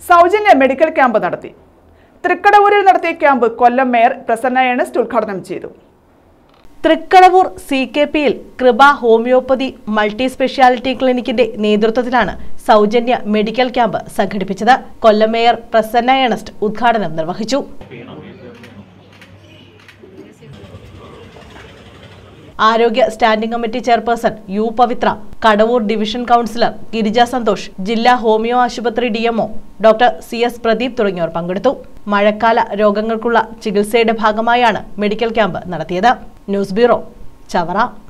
സൗജന്യ medical camp നടത്തി തൃക്കടവൂരിൽ നടത്തിയ camp Kollam mayor Prasanna Ernest ഉദ്ഘാടനം ചെയ്തു തൃക്കടവൂർ സി കെ പിയിൽ കൃപ ഹോമിയോപ്പതി മൾട്ടി സ്പെഷ്യാലിറ്റി ക്ലിനിക്കിന്റെ നേതൃത്വത്തിലാണ് സൗജന്യ മെഡിക്കൽ ക്യാമ്പ് സംഘടിപ്പിച്ചത് കൊല്ലം മേയർ പ്രസന്ന ഏണസ്റ്റ് ഉദ്ഘാടനം നിർവഹിച്ചു ആരോഗ്യ standing committee chairperson U Pavithra Kadavoor division councillor Girija Santhosh ജില്ലാ ഹോമിയോ ആശുപത്രി DMO doctor C S Pradeep തുടങ്ങിയവർ പങ്കെടുത്തു മഴക്കാല രോഗങ്ങൾക്കുള്ള ചികിത്സയുടെ ഭാഗമായാണ് മെഡിക്കൽ ക്യാമ്പ് നടത്തിയത് ന്യൂസ് ബ്യൂറോ ചവറ